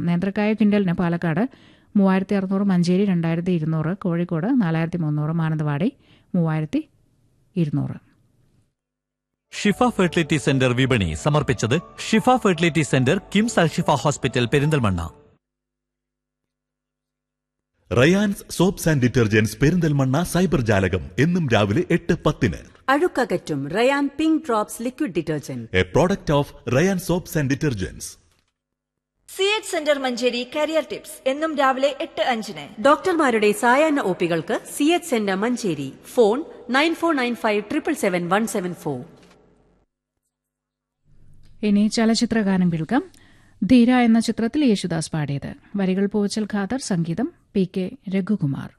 നേന്ത്രക്കായ ക്വിൻ്റലിന് പാലക്കാട് മൂവായിരത്തി അറുന്നൂറ് മഞ്ചേരി രണ്ടായിരത്തി ഇരുന്നൂറ് കോഴിക്കോട് നാലായിരത്തി മുന്നൂറ് മാനന്തവാടി മൂവായിരത്തി ഇരുന്നൂറ് ഷിഫ ഫെർട്ടിലിറ്റി സെന്റർ വിപണി സമർപ്പിച്ചത് Shifa fertility centre KIMS Alshifa hospital Perinthalmanna Rayans soaps and detergents Perinthalmanna cyber ജാലകം എന്നും രാവിലെ എട്ട് പത്തിന് അഴുക്കകറ്റും Rayan pink drops liquid detergent a product of Rayan soaps and detergents C H centre Manjeri career tips എന്നും രാവിലെ എട്ട് അഞ്ചിന് ഡോക്ടർമാരുടെ സായാഹ്ന ഒപികൾക്ക് C H centre Manjeri phone nine four nine five triple seven one seven four ഇനി ചലച്ചിത്രഗാനം കേൾക്കാം ധീര എന്ന ചിത്രത്തിൽ യേശുദാസ് പാടിയത് വരികൾ പോച്ചൽ ഖാദർ സംഗീതം പി കെ രഘുകുമാർ